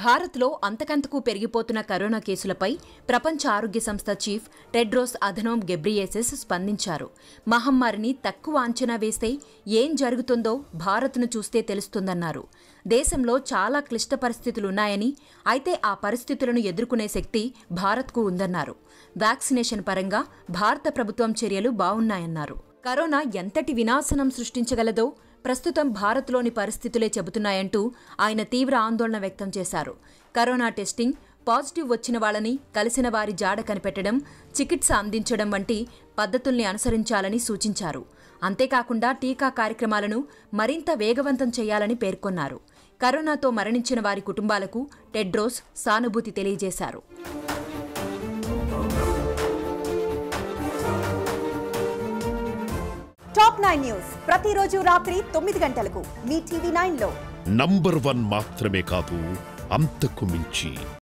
భారత్లో అంతకంతకు పెరిగిపోతున్న కరోనా కేసులపై ప్రపంచ ఆరోగ్య సంస్థ చీఫ్ టెడ్రోస్ అధనోమ్ గెబ్రియేసెస్ స్పందించారు మహమ్మారిని తక్కువ అంచనా వేస్తే ఏం జరుగుతుందో భారత్ను చూస్తే తెలుస్తుందన్నారు దేశంలో చాలా క్లిష్ట పరిస్థితులున్నాయని అయితే ఆ పరిస్థితులను ఎదుర్కొనే శక్తి భారత్కు ఉందన్నారు వ్యాక్సినేషన్ పరంగా భారత ప్రభుత్వం చర్యలు బావున్నాయన్నారు కరోనా ఎంతటి వినాశనం సృష్టించగలదో ప్రస్తుతం భారత్లోని పరిస్థితులే చెబుతున్నాయంటూ ఆయన తీవ్ర ఆందోళన వ్యక్తం చేశారు కరోనా టెస్టింగ్ పాజిటివ్ వచ్చిన వాళ్ళని కలిసిన వారి జాడ కనిపెట్టడం చికిత్స అందించడం వంటి పద్ధతుల్ని అనుసరించాలని సూచించారు అంతేకాకుండా టీకా కార్యక్రమాలను మరింత వేగవంతం చేయాలని పేర్కొన్నారు కరోనాతో మరణించిన వారి కుటుంబాలకు టెడ్రోస్ సానుభూతి తెలియజేశారు టాప్ నైన్ న్యూస్ ప్రతిరోజు రాత్రి తొమ్మిది గంటలకు మీ టీవీ నైన్ లో నంబర్ వన్ మాత్రమే కాదు అంతకు మించి